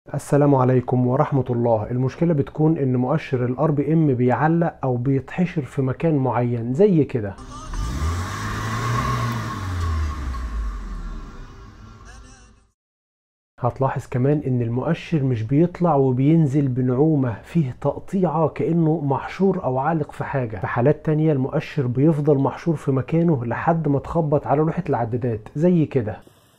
السلام عليكم ورحمة الله المشكلة بتكون ان مؤشر الار بي ام بيعلق او بيتحشر في مكان معين زي كده هتلاحظ كمان ان المؤشر مش بيطلع وبينزل بنعومة فيه تقطيعة كأنه محشور او عالق في حاجة في حالات تانية المؤشر بيفضل محشور في مكانه لحد ما تخبط على لوحة العدادات زي كده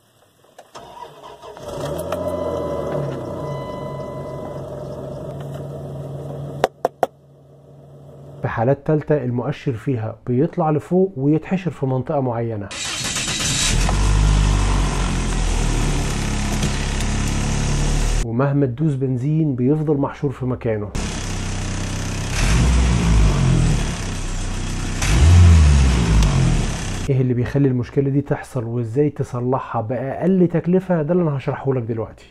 في حالات تالتة المؤشر فيها بيطلع لفوق ويتحشر في منطقة معينة ومهما تدوس بنزين بيفضل محشور في مكانه ايه اللي بيخلي المشكلة دي تحصل وازاي تصلحها بأقل تكلفة ده اللي انا هشرحه لك دلوقتي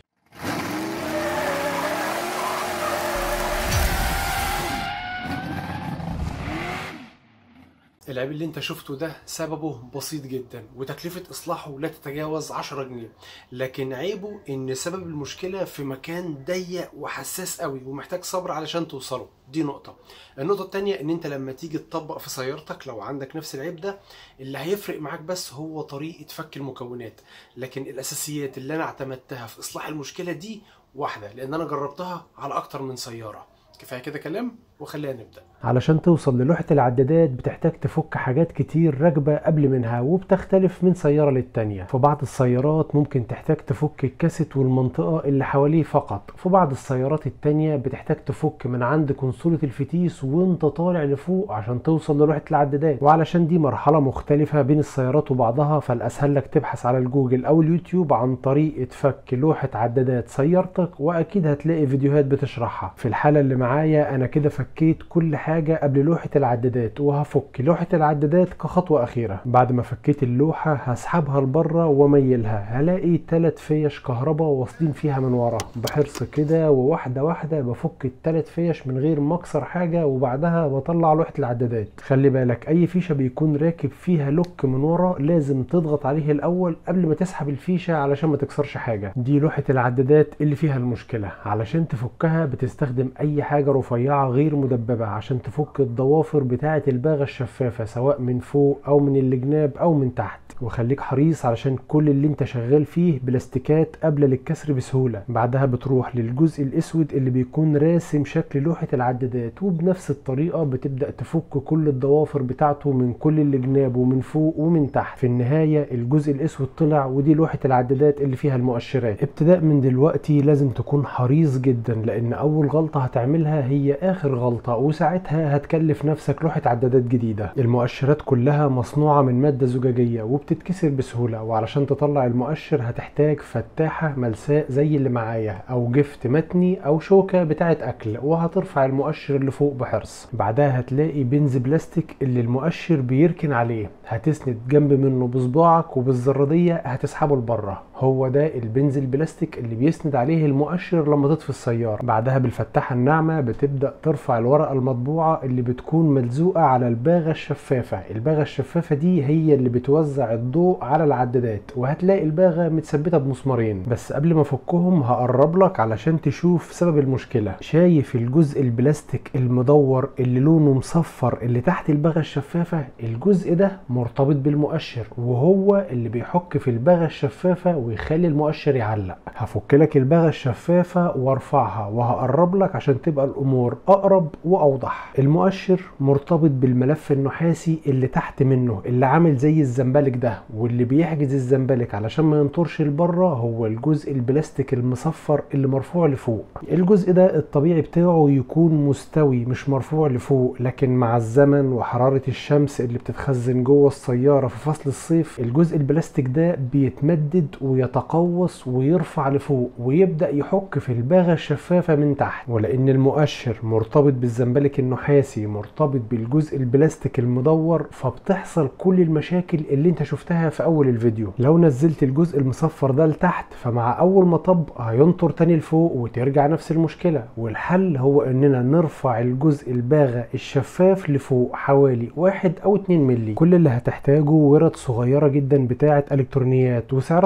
العيب اللي انت شفته ده سببه بسيط جدا وتكلفة اصلاحه لا تتجاوز 10 جنيه لكن عيبه ان سبب المشكلة في مكان ضيق وحساس قوي ومحتاج صبر علشان توصله دي نقطة النقطة التانية ان انت لما تيجي تطبق في سيارتك لو عندك نفس العيب ده اللي هيفرق معاك بس هو طريقة فك المكونات لكن الاساسيات اللي انا اعتمدتها في اصلاح المشكلة دي واحدة لان انا جربتها على اكتر من سيارة كفاية كده كلام وخلينا نبدأ علشان توصل للوحة العدادات بتحتاج تفك حاجات كتير راكبة قبل منها وبتختلف من سيارة للتانية في بعض السيارات ممكن تحتاج تفك الكاسيت والمنطقة اللي حواليه فقط في بعض السيارات التانية بتحتاج تفك من عند كونسولة الفتيس وانت طالع لفوق عشان توصل للوحة العدادات وعلشان دي مرحلة مختلفة بين السيارات وبعضها فالأسهل لك تبحث على الجوجل أو اليوتيوب عن طريقة فك لوحة عدادات سيارتك وأكيد هتلاقي فيديوهات بتشرحها في الحالة اللي معايا أنا كده فكيت كل حاجة قبل لوحة العدادات وهفك لوحة العدادات كخطوة أخيرة بعد ما فكيت اللوحة هسحبها لبره واميلها هلاقي تلات فيش كهرباء واصلين فيها من ورا بحرص كده وواحدة واحدة بفك التلات فيش من غير ما اكسر حاجة وبعدها بطلع لوحة العدادات خلي بالك أي فيشة بيكون راكب فيها لوك من ورا لازم تضغط عليه الأول قبل ما تسحب الفيشة علشان ما تكسرش حاجة دي لوحة العدادات اللي فيها المشكلة علشان تفكها بتستخدم أي حاجة رفيعة غير مدببة عشان تفك الضوافر بتاعة الباغة الشفافة سواء من فوق أو من الجناب أو من تحت وخليك حريص علشان كل اللي انت شغال فيه بلاستيكات قابلة للكسر بسهولة بعدها بتروح للجزء الاسود اللي بيكون راسم شكل لوحة العدادات وبنفس الطريقة بتبدأ تفك كل الضوافر بتاعته من كل الجناب ومن فوق ومن تحت في النهاية الجزء الاسود طلع ودي لوحة العدادات اللي فيها المؤشرات ابتداء من دلوقتي لازم تكون حريص جدا لان اول غلطة هتعملها هي اخر غلطة وساعتها هتكلف نفسك لوحة عدادات جديدة المؤشرات كلها مصنوعة من مادة زجاجية وبتتكسر بسهولة وعلشان تطلع المؤشر هتحتاج فتاحة ملساء زي اللي معايا او جفت متني او شوكة بتاعة اكل وهترفع المؤشر اللي فوق بحرص بعدها هتلاقي بنز بلاستيك اللي المؤشر بيركن عليه هتسند جنب منه بصباعك وبالزرادية هتسحبه لبره هو ده البنز البلاستيك اللي بيسند عليه المؤشر لما تطفي السيارة بعدها بالفتاحة الناعمة بتبدأ ترفع الورقة المطبوعة اللي بتكون ملزوقة على الباغة الشفافة الباغة الشفافة دي هي اللي بتوزع الضوء على العدادات وهتلاقي الباغة متثبتة بمسمارين بس قبل ما افكهم هقرب لك علشان تشوف سبب المشكلة شايف الجزء البلاستيك المدور اللي لونه مصفر اللي تحت الباغة الشفافة الجزء ده مرتبط بالمؤشر وهو اللي بيحك في الباغة الشفافة ويخلي المؤشر يعلق هفك لك الباغة الشفافة وارفعها وهقرب لك عشان تبقى الامور اقرب واوضح المؤشر مرتبط بالملف النحاسي اللي تحت منه اللي عامل زي الزنبلك ده واللي بيحجز الزنبلك علشان ما ينطرش لبره هو الجزء البلاستيك المصفر اللي مرفوع لفوق الجزء ده الطبيعي بتاعه يكون مستوي مش مرفوع لفوق لكن مع الزمن وحرارة الشمس اللي بتتخزن جوه السيارة في فصل الصيف الجزء البلاستيك ده بيتمدد ويتقوس ويرفع لفوق ويبدأ يحك في الباغة الشفافة من تحت ولأن المؤشر مرتبط بالزنبلك النحاسي مرتبط بالجزء البلاستيك المدور فبتحصل كل المشاكل اللي انت شفتها في اول الفيديو لو نزلت الجزء المصفر ده لتحت فمع اول مطب هينطر تاني لفوق وترجع نفس المشكلة والحل هو اننا نرفع الجزء الباغة الشفاف لفوق حوالي واحد او اتنين ملي كل اللي هتحتاجه ورد صغيرة جدا بتاعة الكترونيات وسعرها رخيص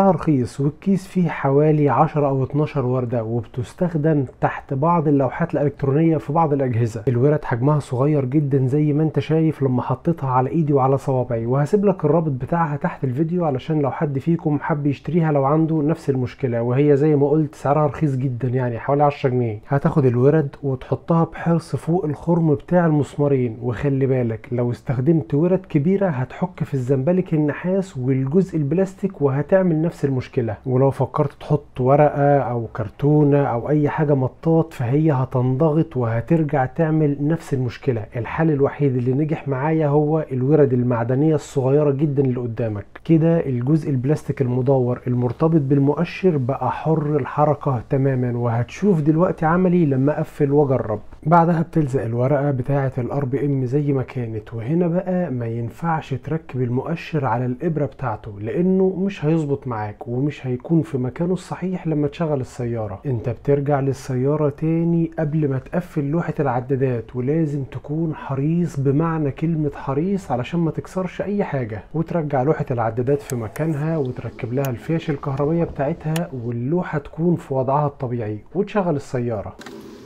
كيس والكيس فيه حوالي 10 او 12 وردة وبتستخدم تحت بعض اللوحات الالكترونية في بعض الاجهزة الورد حجمها صغير جدا زي ما انت شايف لما حطيتها على ايدي وعلى صوابعي وهسيب لك الرابط بتاعها تحت الفيديو علشان لو حد فيكم حب يشتريها لو عنده نفس المشكلة وهي زي ما قلت سعرها رخيص جدا يعني حوالي 10 جنيه هتاخد الورد وتحطها بحرص فوق الخرم بتاع المسمارين وخلي بالك لو استخدمت ورد كبيرة هتحك في الزنبلك النحاس والجزء البلاستيك وهتعمل نفس المشكلة ولو فكرت تحط ورقة او كرتونة او اي حاجة مطاط فهي هتنضغط وهترجع تعمل نفس المشكلة الحل الوحيد اللي نجح معايا هو الورد المعدنية الصغيرة جدا اللي قدامك كده الجزء البلاستيك المدور المرتبط بالمؤشر بقى حر الحركة تماما وهتشوف دلوقتي عملي لما اقفل واجرب بعدها بتلزق الورقة بتاعة الار بي ام زي ما كانت وهنا بقى ما ينفعش تركب المؤشر على الابرة بتاعته لانه مش هيظبط معاك ومش هيكون في مكانه الصحيح لما تشغل السيارة انت بترجع للسيارة تاني قبل ما تقفل لوحة العدادات ولازم تكون حريص بمعنى كلمة حريص علشان ما تكسرش اي حاجة وترجع لوحة العدادات في مكانها وتركب لها الفيش الكهربية بتاعتها واللوحة تكون في وضعها الطبيعي وتشغل السيارة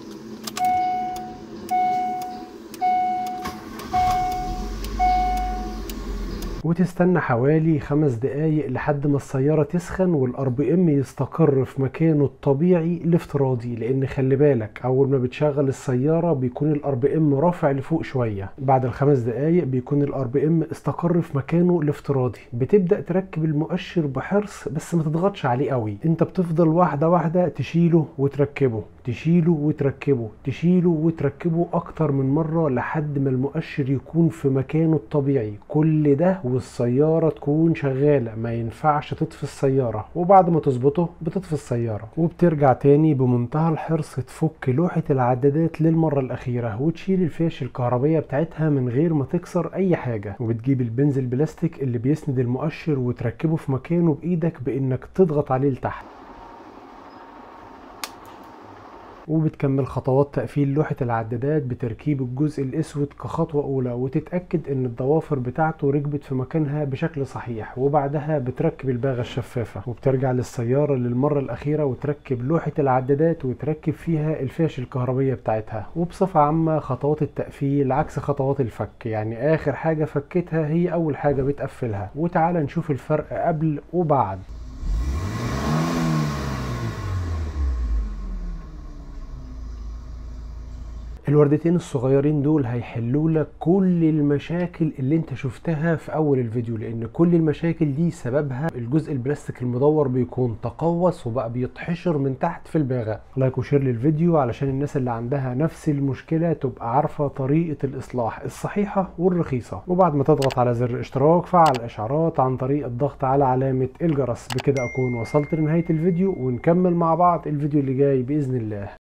وتستنى حوالي خمس دقايق لحد ما السيارة تسخن والار بي ام يستقر في مكانه الطبيعي الافتراضي لان خلي بالك اول ما بتشغل السيارة بيكون الار بي ام رافع لفوق شوية بعد الخمس دقايق بيكون الار بي ام استقر في مكانه الافتراضي بتبدأ تركب المؤشر بحرص بس ما تضغطش عليه قوي انت بتفضل واحدة واحدة تشيله وتركبه تشيله وتركبه تشيله وتركبه اكتر من مرة لحد ما المؤشر يكون في مكانه الطبيعي كل ده والسيارة تكون شغالة ما ينفعش تطفي السيارة وبعد ما تظبطه بتطفي السيارة وبترجع تاني بمنتهى الحرص تفك لوحة العدادات للمرة الأخيرة وتشيل الفيش الكهربية بتاعتها من غير ما تكسر أي حاجة وبتجيب البنز البلاستيك اللي بيسند المؤشر وتركبه في مكانه بإيدك بإنك تضغط عليه لتحت وبتكمل خطوات تقفيل لوحة العدادات بتركيب الجزء الاسود كخطوة اولى وتتأكد ان الضوافر بتاعته ركبت في مكانها بشكل صحيح وبعدها بتركب الباغة الشفافة وبترجع للسيارة للمرة الاخيرة وتركب لوحة العدادات وتركب فيها الفيش الكهربية بتاعتها وبصفة عامة خطوات التقفيل عكس خطوات الفك يعني اخر حاجة فكتها هي اول حاجة بتقفلها وتعال نشوف الفرق قبل وبعد الوردتين الصغيرين دول هيحلوا لك كل المشاكل اللي انت شفتها في اول الفيديو لان كل المشاكل دي سببها الجزء البلاستيك المدور بيكون تقوس وبقى بيتحشر من تحت في الباغة لايك وشير للفيديو علشان الناس اللي عندها نفس المشكلة تبقى عارفة طريقة الاصلاح الصحيحة والرخيصة وبعد ما تضغط على زر اشتراك فعل الاشعارات عن طريق الضغط على علامة الجرس بكده اكون وصلت لنهاية الفيديو ونكمل مع بعض الفيديو اللي جاي باذن الله